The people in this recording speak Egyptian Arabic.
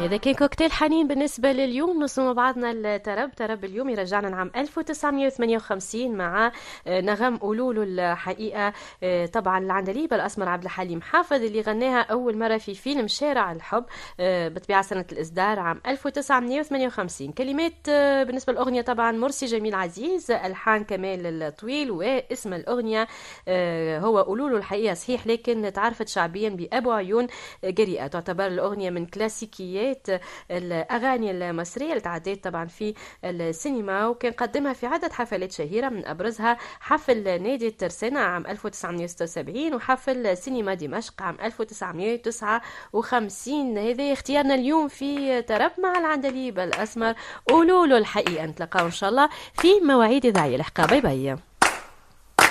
إذا كان كوكتيل حنين بالنسبة لليوم نص بعضنا الترب ترب اليوم يرجعنا لعام 1958 مع آه، نغم أولولو الحقيقة آه، طبعا العندليب الأسمر عبد الحليم حافظ اللي غناها أول مرة في فيلم شارع الحب آه، بطبيعة سنة الإصدار عام 1958 كلمات بالنسبة للأغنية طبعا مرسي جميل عزيز ألحان كمال الطويل واسم الأغنية هو أولولو الحقيقة صحيح لكن تعرفت شعبيا بأبو عيون جريئة تعتبر الأغنية من كلاسيكيات بداية الأغاني المصرية اللي تعديت طبعا في السينما وكان قدمها في عدة حفلات شهيرة من أبرزها حفل نادي الترسانة عام 1976 وحفل سينما دمشق عام 1959 هذا اختيارنا اليوم في ترب مع العندليب الأسمر قولوا له الحقيقة نتلقاو إن شاء الله في مواعيد إذاعية الحقا باي باي